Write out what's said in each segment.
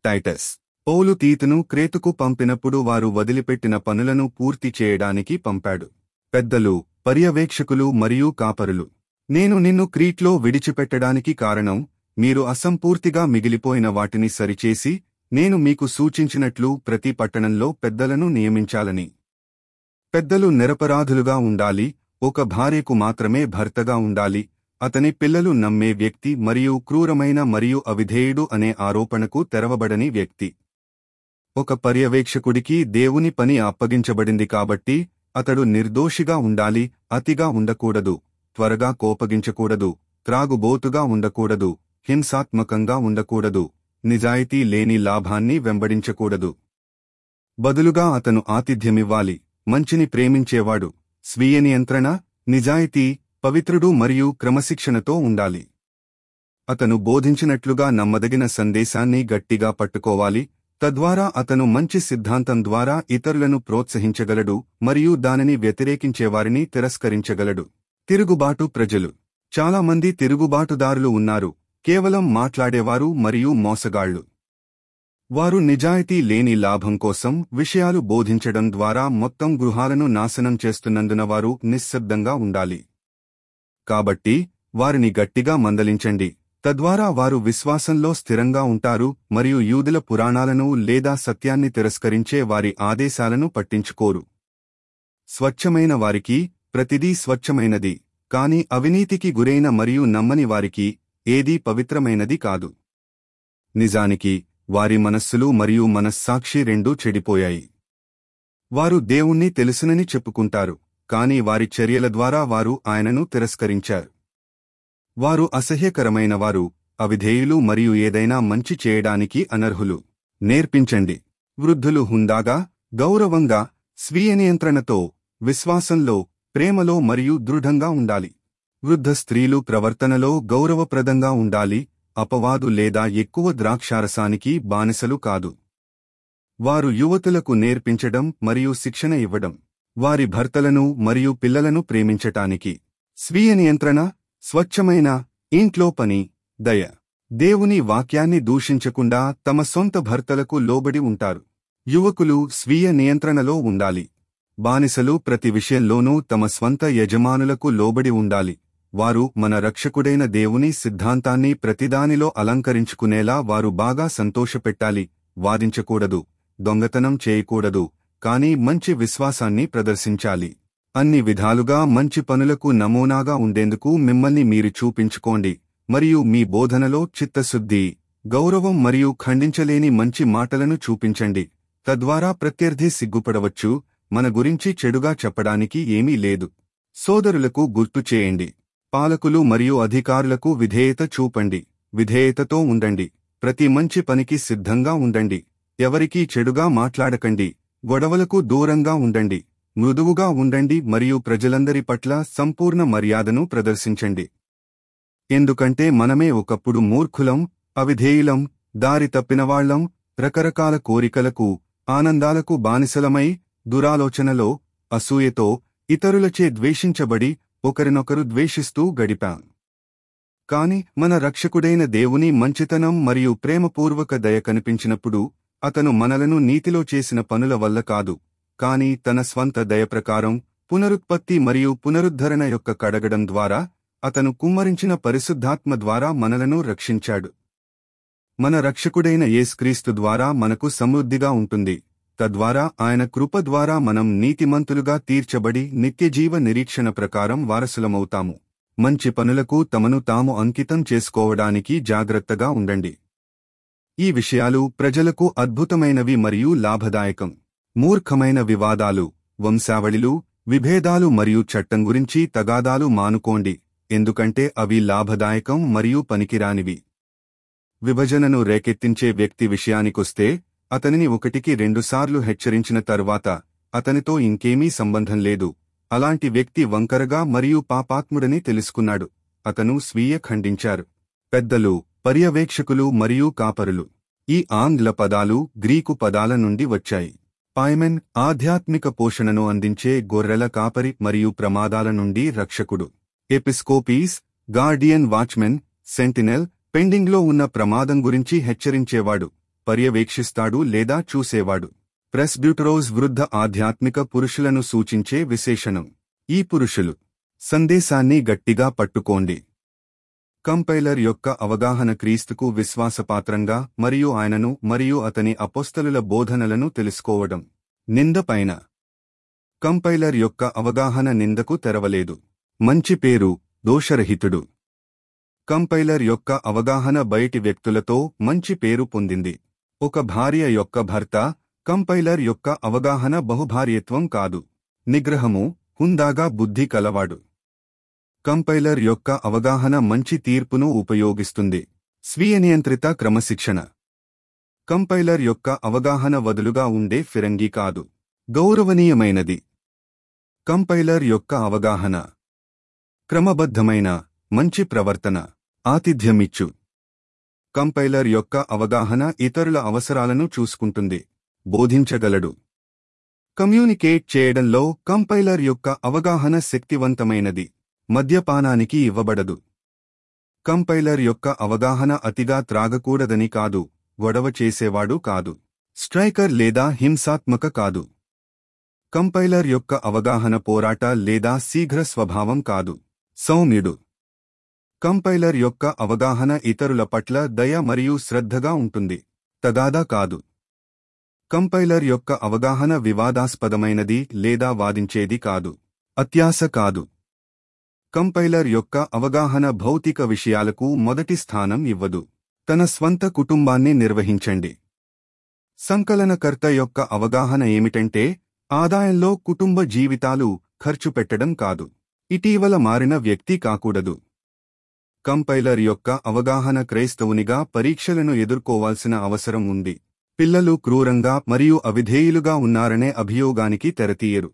Titus పౌలు తీతును క్రేతుకు పంపినప్పుడు వారు వదిలిపెట్టిన పనులను పూర్తి చేయడానికి పంపాడు పెద్దలు పర్యవేక్షకులు మరియు కాపరులు నేను నిన్ను క్రీట్లో విడిచిపెట్టడానికి కారణం మీరు అసంపూర్తిగా మిగిలిపోయిన వాటిని సరిచేసి నేను మీకు సూచించినట్లు ప్రతి పట్టణంలో పెద్దలను నియమించాలని పెద్దలు నిరపరాధులుగా ఉండాలి ఒక భార్యకు మాత్రమే భర్తగా ఉండాలి అతని పిల్లలు నమ్మే వ్యక్తి మరియు క్రూరమైన మరియు అవిధేయుడు అనే ఆరోపణకు తెరవబడని వ్యక్తి ఒక పర్యవేక్షకుడికి దేవుని పని అప్పగించబడింది కాబట్టి అతడు నిర్దోషిగా ఉండాలి అతిగా ఉండకూడదు త్వరగా కోపగించకూడదు త్రాగుబోతుగా ఉండకూడదు హింసాత్మకంగా ఉండకూడదు నిజాయితీ లేని లాభాన్ని వెంబడించకూడదు బదులుగా అతను ఆతిథ్యమివ్వాలి మంచిని ప్రేమించేవాడు స్వీయ నియంత్రణ నిజాయితీ పవిత్రుడు మరియు క్రమశిక్షణతో ఉండాలి అతను బోధించినట్లుగా నమ్మదగిన సందేశాన్ని గట్టిగా పట్టుకోవాలి తద్వారా అతను మంచి సిద్ధాంతం ద్వారా ఇతరులను ప్రోత్సహించగలడు మరియు దానిని వ్యతిరేకించేవారిని తిరస్కరించగలడు తిరుగుబాటు ప్రజలు చాలా మంది తిరుగుబాటుదారులు ఉన్నారు కేవలం మాట్లాడేవారు మరియు మోసగాళ్లు వారు నిజాయితీ లేని లాభం కోసం విషయాలు బోధించడం ద్వారా మొత్తం గృహాలను నాశనం చేస్తున్నందున వారు నిశ్శబ్దంగా ఉండాలి కాబట్టి వారిని గట్టిగా మందలించండి తద్వారా వారు విశ్వాసంలో స్థిరంగా ఉంటారు మరియు యూదుల పురాణాలను లేదా సత్యాన్ని తిరస్కరించే వారి ఆదేశాలను పట్టించుకోరు స్వచ్ఛమైన వారికి ప్రతిదీ స్వచ్ఛమైనది కాని అవినీతికి గురైన మరియు నమ్మని వారికి ఏదీ పవిత్రమైనది కాదు నిజానికి వారి మనస్సులు మరియు మనస్సాక్షి రెండూ చెడిపోయాయి వారు దేవుణ్ణి తెలుసునని చెప్పుకుంటారు కాని వారి చర్యల ద్వారా వారు ఆయనను తిరస్కరించారు వారు అసహ్యకరమైన వారు అవిధేయులు మరియు ఏదైనా మంచి చేయడానికి అనర్హులు నేర్పించండి వృద్ధులు హుందాగా గౌరవంగా స్వీయ నియంత్రణతో విశ్వాసంలో ప్రేమలో మరియు దృఢంగా ఉండాలి వృద్ధ స్త్రీలు ప్రవర్తనలో గౌరవప్రదంగా ఉండాలి అపవాదు లేదా ఎక్కువ ద్రాక్షారసానికి బానిసలు కాదు వారు యువతులకు నేర్పించడం మరియు శిక్షణ ఇవ్వడం వారి భర్తలను మరియు పిల్లలను ప్రేమించటానికి స్వీయ నియంత్రణ స్వచ్ఛమైన ఇంట్లో పని దయ దేవుని వాక్యాన్ని దూషించకుండా తమ సొంత భర్తలకు లోబడి ఉంటారు యువకులు స్వీయ నియంత్రణలో ఉండాలి బానిసలు ప్రతి విషయంలోనూ తమ స్వంత యజమానులకు లోబడి ఉండాలి వారు మన రక్షకుడైన దేవుని సిద్ధాంతాన్ని ప్రతిదానిలో అలంకరించుకునేలా వారు బాగా సంతోషపెట్టాలి వాదించకూడదు దొంగతనం చేయకూడదు కాని మంచి విశ్వాసాన్ని ప్రదర్శించాలి అన్ని విధాలుగా మంచి పనులకు నమూనాగా ఉండేందుకు మిమ్మల్ని మీరు చూపించుకోండి మరియు మీ బోధనలో చిత్తశుద్ధి గౌరవం మరియు ఖండించలేని మంచి మాటలను చూపించండి తద్వారా ప్రత్యర్థి సిగ్గుపడవచ్చు మన గురించి చెడుగా చెప్పడానికి ఏమీ లేదు సోదరులకు గుర్తు చేయండి పాలకులు మరియు అధికారులకు విధేయత చూపండి విధేయతతో ఉండండి ప్రతి మంచి పనికి సిద్ధంగా ఉండండి ఎవరికీ చెడుగా మాట్లాడకండి గొడవలకు దూరంగా ఉండండి మృదువుగా ఉండండి మరియు ప్రజలందరి పట్ల సంపూర్ణ మర్యాదను ప్రదర్శించండి ఎందుకంటే మనమే ఒకప్పుడు మూర్ఖులం అవిధేయులం దారి తప్పినవాళ్లం రకరకాల కోరికలకు ఆనందాలకు బానిసలమై దురాలోచనలో అసూయతో ఇతరులచే ద్వేషించబడి ఒకరినొకరు ద్వేషిస్తూ గడిపాం కాని మన రక్షకుడైన దేవుని మంచితనం మరియు ప్రేమపూర్వక దయ కనిపించినప్పుడు అతను మనలను నీతిలో చేసిన పనుల వల్ల కాదు కాని తన స్వంత దయ ప్రకారం పునరుత్పత్తి మరియు పునరుద్ధరణ యొక్క కడగడం ద్వారా అతను కుమ్మరించిన పరిశుద్ధాత్మ ద్వారా మనలను రక్షించాడు మన రక్షకుడైన యేస్క్రీస్తు ద్వారా మనకు సమృద్ధిగా ఉంటుంది తద్వారా ఆయన కృప ద్వారా మనం నీతిమంతులుగా తీర్చబడి నిత్యజీవ నిరీక్షణ ప్రకారం వారసులమవుతాము మంచి పనులకు తమను తాము అంకితం చేసుకోవడానికి జాగ్రత్తగా ఉండండి ఈ విషయాలు ప్రజలకు అద్భుతమైనవి మరియు లాభదాయకం మూర్ఖమైన వివాదాలు వంశావళిలు విభేదాలు మరియు చట్టం గురించి తగాదాలు మానుకోండి ఎందుకంటే అవి లాభదాయకం మరియు పనికిరానివి విభజనను రేకెత్తించే వ్యక్తి విషయానికొస్తే అతనిని ఒకటికి రెండుసార్లు హెచ్చరించిన తరువాత అతనితో ఇంకేమీ సంబంధం లేదు అలాంటి వ్యక్తి వంకరగా మరియు పాపాత్ముడని తెలుసుకున్నాడు అతను స్వీయ ఖండించారు పెద్దలు పర్యవేక్షకులు మరియు కాపరులు ఈ ఆంగ్ల పదాలు గ్రీకు పదాల నుండి వచ్చాయి పాయ్మెన్ ఆధ్యాత్మిక పోషణను అందించే గొర్రెల కాపరి మరియు ప్రమాదాల నుండి రక్షకుడు ఎపిస్కోపీస్ గార్డియన్ వాచ్మెన్ సెంటినెల్ పెండింగ్లో ఉన్న ప్రమాదం గురించి హెచ్చరించేవాడు పర్యవేక్షిస్తాడు లేదా చూసేవాడు ప్రెస్బ్యూటరోస్ వృద్ధ ఆధ్యాత్మిక పురుషులను సూచించే విశేషణం ఈ పురుషులు సందేశాన్ని గట్టిగా పట్టుకోండి కంపైలర్ యొక్క అవగాహన క్రీస్తుకు విశ్వాసపాత్రంగా మరియు ఆయనను మరియు అతని అపోస్తలుల బోధనలను తెలుసుకోవడం నింద పైన కంపైలర్ యొక్క అవగాహన నిందకు తెరవలేదు మంచి పేరు దోషరహితుడు కంపైలర్ యొక్క అవగాహన బయటి వ్యక్తులతో మంచి పేరు పొందింది ఒక భార్య యొక్క భర్త కంపైలర్ యొక్క అవగాహన బహుభార్యత్వం కాదు నిగ్రహము హుందాగా బుద్ధి కలవాడు కంపైలర్ యొక్క అవగాహన మంచి తీర్పును ఉపయోగిస్తుంది స్వీయ నియంత్రిత క్రమశిక్షణ కంపైలర్ యొక్క అవగాహన వదులుగా ఉండే ఫిరంగి కాదు గౌరవనీయమైనది కంపైలర్ యొక్క అవగాహన క్రమబద్ధమైన మంచి ప్రవర్తన ఆతిథ్యమిచ్చు కంపైలర్ యొక్క అవగాహన ఇతరుల అవసరాలను చూసుకుంటుంది బోధించగలడు కమ్యూనికేట్ చేయడంలో కంపైలర్ యొక్క అవగాహన శక్తివంతమైనది మద్యపానానికి ఇవ్వబడదు కంపైలర్ యొక్క అవగాహన అతిగా త్రాగకూడదని కాదు గొడవ చేసేవాడు కాదు స్ట్రైకర్ లేదా హింసాత్మక కాదు కంపైలర్ యొక్క అవగాహన పోరాట లేదా శీఘ్ర స్వభావం కాదు సౌమ్యుడు కంపైలర్ యొక్క అవగాహన ఇతరుల పట్ల దయ మరియు శ్రద్ధగా ఉంటుంది తగాదా కాదు కంపైలర్ యొక్క అవగాహన వివాదాస్పదమైనది లేదా వాదించేది కాదు అత్యాశ కాదు కంపైలర్ యొక్క అవగాహన భౌతిక విషయాలకు మొదటి స్థానం ఇవ్వదు తన స్వంత కుటుంబాన్ని నిర్వహించండి సంకలనకర్త యొక్క అవగాహన ఏమిటంటే ఆదాయంలో కుటుంబ జీవితాలు ఖర్చు పెట్టడం కాదు ఇటీవల మారిన వ్యక్తి కాకూడదు కంపైలర్ యొక్క అవగాహన క్రైస్తవునిగా పరీక్షలను ఎదుర్కోవాల్సిన అవసరం ఉంది పిల్లలు క్రూరంగా మరియు అవిధేయులుగా ఉన్నారనే అభియోగానికి తెరతీయరు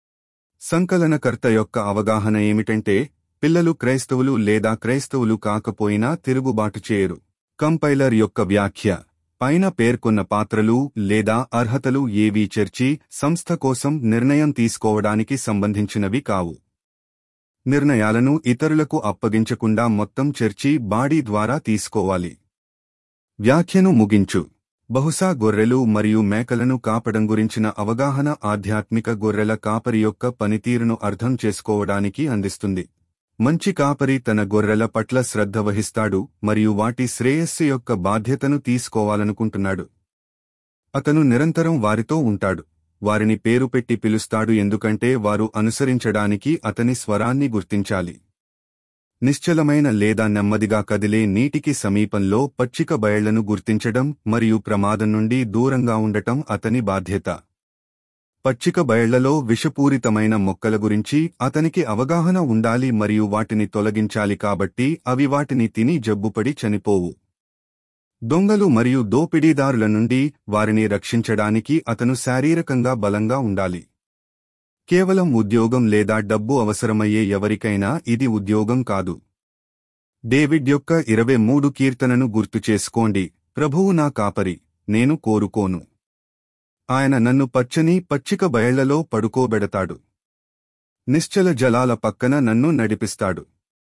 సంకలనకర్త యొక్క అవగాహన ఏమిటంటే పిల్లలు క్రైస్తవులు లేదా క్రైస్తవులు కాకపోయినా తిరుగుబాటు చేయరు కంపైలర్ యొక్క వ్యాఖ్య పైన పేర్కొన్న పాత్రలు లేదా అర్హతలు ఏవీ చర్చి సంస్థ కోసం నిర్ణయం తీసుకోవడానికి సంబంధించినవి కావు నిర్ణయాలను ఇతరులకు అప్పగించకుండా మొత్తం చర్చి బాడీ ద్వారా తీసుకోవాలి వ్యాఖ్యను ముగించు బహుశా గొర్రెలు మరియు మేకలను కాపడం గురించిన అవగాహన ఆధ్యాత్మిక గొర్రెల కాపరి యొక్క పనితీరును అర్థం చేసుకోవడానికి అందిస్తుంది మంచి కాపరి తన గొర్రెల పట్ల శ్రద్ధ వహిస్తాడు మరియు వాటి శ్రేయస్సు యొక్క బాధ్యతను తీసుకోవాలనుకుంటున్నాడు అతను నిరంతరం వారితో ఉంటాడు వారిని పేరు పెట్టి పిలుస్తాడు ఎందుకంటే వారు అనుసరించడానికి అతని స్వరాన్ని గుర్తించాలి నిశ్చలమైన లేదా నెమ్మదిగా కదిలే నీటికి సమీపంలో పచ్చిక బయళ్లను గుర్తించడం మరియు ప్రమాదం నుండి దూరంగా ఉండటం అతని బాధ్యత పచ్చిక బయళ్లలో విషపూరితమైన మొక్కల గురించి అతనికి అవగాహన ఉండాలి మరియు వాటిని తొలగించాలి కాబట్టి అవి వాటిని తిని జబ్బుపడి చనిపోవు దొంగలు మరియు దోపిడీదారుల నుండి వారిని రక్షించడానికి అతను శారీరకంగా బలంగా ఉండాలి కేవలం ఉద్యోగం లేదా డబ్బు అవసరమయ్యే ఎవరికైనా ఇది ఉద్యోగం కాదు డేవిడ్ యొక్క ఇరవై మూడు కీర్తనను గుర్తు చేసుకోండి ప్రభువు నా కాపరి నేను కోరుకోను ఆయన నన్ను పచ్చని పచ్చిక బయళ్లలో పడుకోబెడతాడు నిశ్చల జలాల పక్కన నన్ను నడిపిస్తాడు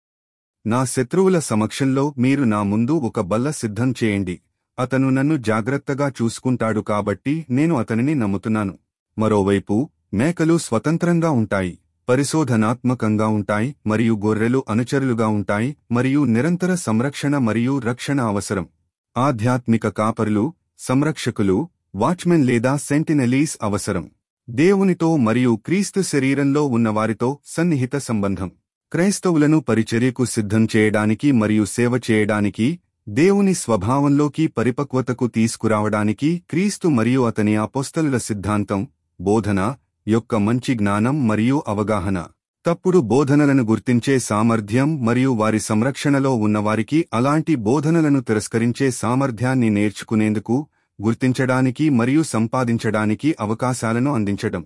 నా శత్రువుల సమక్షంలో మీరు నా ముందు ఒక బల్ల సిద్ధం చేయండి అతను నన్ను జాగ్రత్తగా చూసుకుంటాడు కాబట్టి నేను అతనిని నమ్ముతున్నాను మరోవైపు మేకలు స్వతంత్రంగా ఉంటాయి పరిశోధనాత్మకంగా ఉంటాయి మరియు గొర్రెలు అనుచరులుగా ఉంటాయి మరియు నిరంతర సంరక్షణ మరియు రక్షణ అవసరం ఆధ్యాత్మిక కాపరులు సంరక్షకులు వాచ్మెన్ లేదా సెంటినెలీస్ అవసరం దేవునితో మరియు క్రీస్తు శరీరంలో ఉన్నవారితో సన్నిహిత సంబంధం క్రైస్తవులను పరిచర్యకు సిద్ధం చేయడానికి మరియు సేవ చేయడానికి దేవుని స్వభావంలోకి పరిపక్వతకు తీసుకురావడానికి క్రీస్తు మరియు అతని అపోస్తలుల సిద్ధాంతం బోధన యొక్క మంచి జ్ఞానం మరియు అవగాహన తప్పుడు బోధనలను గుర్తించే సామర్థ్యం మరియు వారి సంరక్షణలో ఉన్నవారికి అలాంటి బోధనలను తిరస్కరించే సామర్థ్యాన్ని నేర్చుకునేందుకు గుర్తించడానికి మరియు సంపాదించడానికి అవకాశాలను అందించడం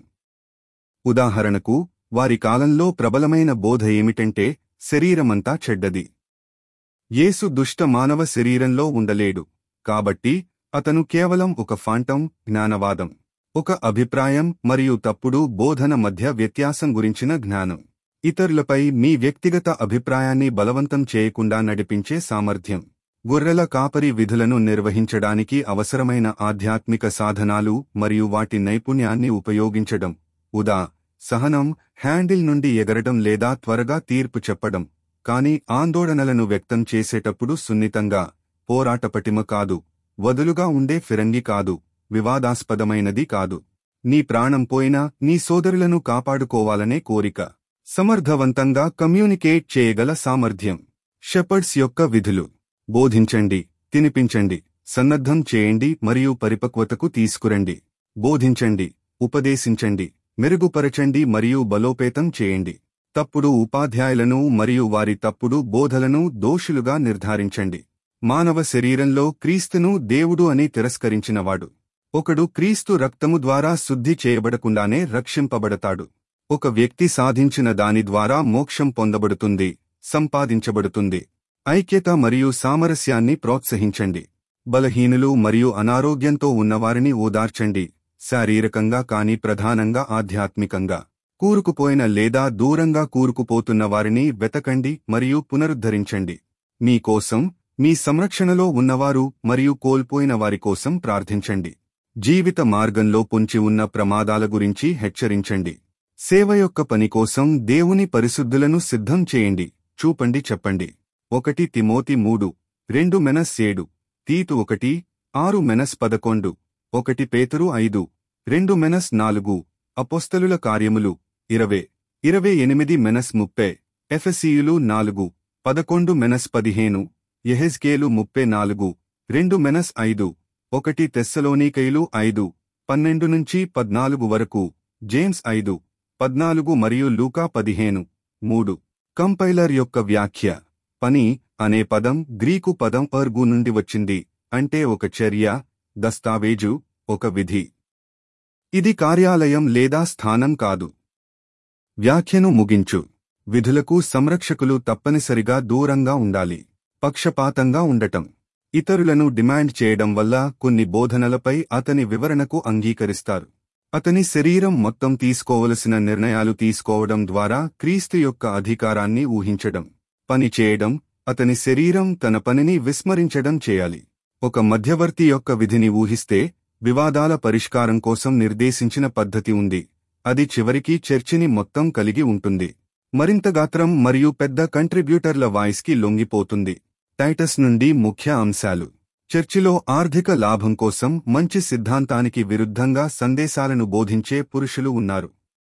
ఉదాహరణకు వారి కాలంలో ప్రబలమైన బోధ ఏమిటంటే శరీరమంతా చెడ్డది యేసు దుష్ట మానవ శరీరంలో ఉండలేడు కాబట్టి అతను కేవలం ఒక ఫాంటం జ్ఞానవాదం ఒక అభిప్రాయం మరియు తప్పుడు బోధన మధ్య వ్యత్యాసం గురించిన జ్ఞానం ఇతరులపై మీ వ్యక్తిగత అభిప్రాయాన్ని బలవంతం చేయకుండా నడిపించే సామర్థ్యం గొర్రెల కాపరి విధులను నిర్వహించడానికి అవసరమైన ఆధ్యాత్మిక సాధనాలు మరియు వాటి నైపుణ్యాన్ని ఉపయోగించడం ఉదా సహనం హ్యాండిల్ నుండి ఎగరడం లేదా త్వరగా తీర్పు చెప్పడం కాని ఆందోళనలను వ్యక్తం చేసేటప్పుడు సున్నితంగా పోరాట పటిమ కాదు వదులుగా ఉండే ఫిరంగి కాదు వివాదాస్పదమైనది కాదు నీ ప్రాణం పోయినా నీ సోదరులను కాపాడుకోవాలనే కోరిక సమర్థవంతంగా కమ్యూనికేట్ చేయగల సామర్థ్యం షెపర్డ్స్ యొక్క విధులు బోధించండి తినిపించండి సన్నద్ధం చేయండి మరియు పరిపక్వతకు తీసుకురండి బోధించండి ఉపదేశించండి మెరుగుపరచండి మరియు బలోపేతం చేయండి తప్పుడు ఉపాధ్యాయులను మరియు వారి తప్పుడు బోధలను దోషులుగా నిర్ధారించండి మానవ శరీరంలో క్రీస్తును దేవుడు అని తిరస్కరించినవాడు ఒకడు క్రీస్తు రక్తము ద్వారా శుద్ధి చేయబడకుండానే రక్షింపబడతాడు ఒక వ్యక్తి సాధించిన దాని ద్వారా మోక్షం పొందబడుతుంది సంపాదించబడుతుంది ఐక్యత మరియు సామరస్యాన్ని ప్రోత్సహించండి బలహీనులు మరియు అనారోగ్యంతో ఉన్నవారిని ఓదార్చండి శారీరకంగా కాని ప్రధానంగా ఆధ్యాత్మికంగా కూరుకుపోయిన లేదా దూరంగా కూరుకుపోతున్న వారిని వెతకండి మరియు పునరుద్ధరించండి మీకోసం మీ సంరక్షణలో ఉన్నవారు మరియు కోల్పోయిన వారి కోసం ప్రార్థించండి జీవిత మార్గంలో పొంచి ఉన్న ప్రమాదాల గురించి హెచ్చరించండి సేవ యొక్క పని కోసం దేవుని పరిశుద్ధులను సిద్ధం చేయండి చూపండి చెప్పండి ఒకటి తిమోతి మూడు రెండు మెనస్ ఏడు తీతు ఒకటి ఆరు మెనస్ పదకొండు ఒకటి పేతురు ఐదు రెండు మెనస్ నాలుగు అపోస్తలుల కార్యములు ఇరవై ఇరవై ఎనిమిది మెనస్ ముప్పై ఎఫెసీయులు నాలుగు పదకొండు మెనస్ పదిహేను ఎహెజ్కేలు ముప్పై నాలుగు రెండు మెనస్ ఐదు ఒకటి తెస్సలోనీకైలు ఐదు పన్నెండు నుంచి పద్నాలుగు వరకు జేమ్స్ ఐదు పద్నాలుగు మరియు లూకా పదిహేను మూడు కంపైలర్ యొక్క వ్యాఖ్య పని అనే పదం గ్రీకు పదం అర్గు నుండి వచ్చింది అంటే ఒక చర్య దస్తావేజు ఒక విధి ఇది కార్యాలయం లేదా స్థానం కాదు వ్యాఖ్యను ముగించు విధులకు సంరక్షకులు తప్పనిసరిగా దూరంగా ఉండాలి పక్షపాతంగా ఉండటం ఇతరులను డిమాండ్ చేయడం వల్ల కొన్ని బోధనలపై అతని వివరణకు అంగీకరిస్తారు అతని శరీరం మొత్తం తీసుకోవలసిన నిర్ణయాలు తీసుకోవడం ద్వారా క్రీస్తు యొక్క అధికారాన్ని ఊహించడం పని చేయడం అతని శరీరం తన పనిని విస్మరించడం చేయాలి ఒక మధ్యవర్తి యొక్క విధిని ఊహిస్తే వివాదాల పరిష్కారం కోసం నిర్దేశించిన పద్ధతి ఉంది అది చివరికి చర్చిని మొత్తం కలిగి ఉంటుంది మరింత గాత్రం మరియు పెద్ద కంట్రిబ్యూటర్ల వాయిస్కి లొంగిపోతుంది టైటస్ నుండి ముఖ్య అంశాలు చర్చిలో ఆర్థిక లాభం కోసం మంచి సిద్ధాంతానికి విరుద్ధంగా సందేశాలను బోధించే పురుషులు ఉన్నారు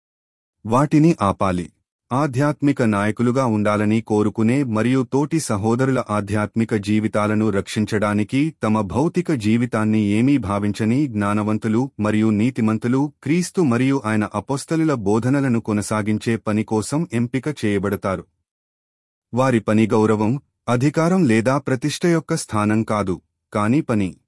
వాటిని ఆపాలి ఆధ్యాత్మిక నాయకులుగా ఉండాలని కోరుకునే మరియు తోటి సహోదరుల ఆధ్యాత్మిక జీవితాలను రక్షించడానికి తమ భౌతిక జీవితాన్ని ఏమీ భావించని జ్ఞానవంతులు మరియు నీతిమంతులు క్రీస్తు మరియు ఆయన అపోస్తలుల బోధనలను కొనసాగించే పని కోసం ఎంపిక చేయబడతారు వారి పని గౌరవం అధికారం లేదా ప్రతిష్ట యొక్క స్థానం కాదు కాని పని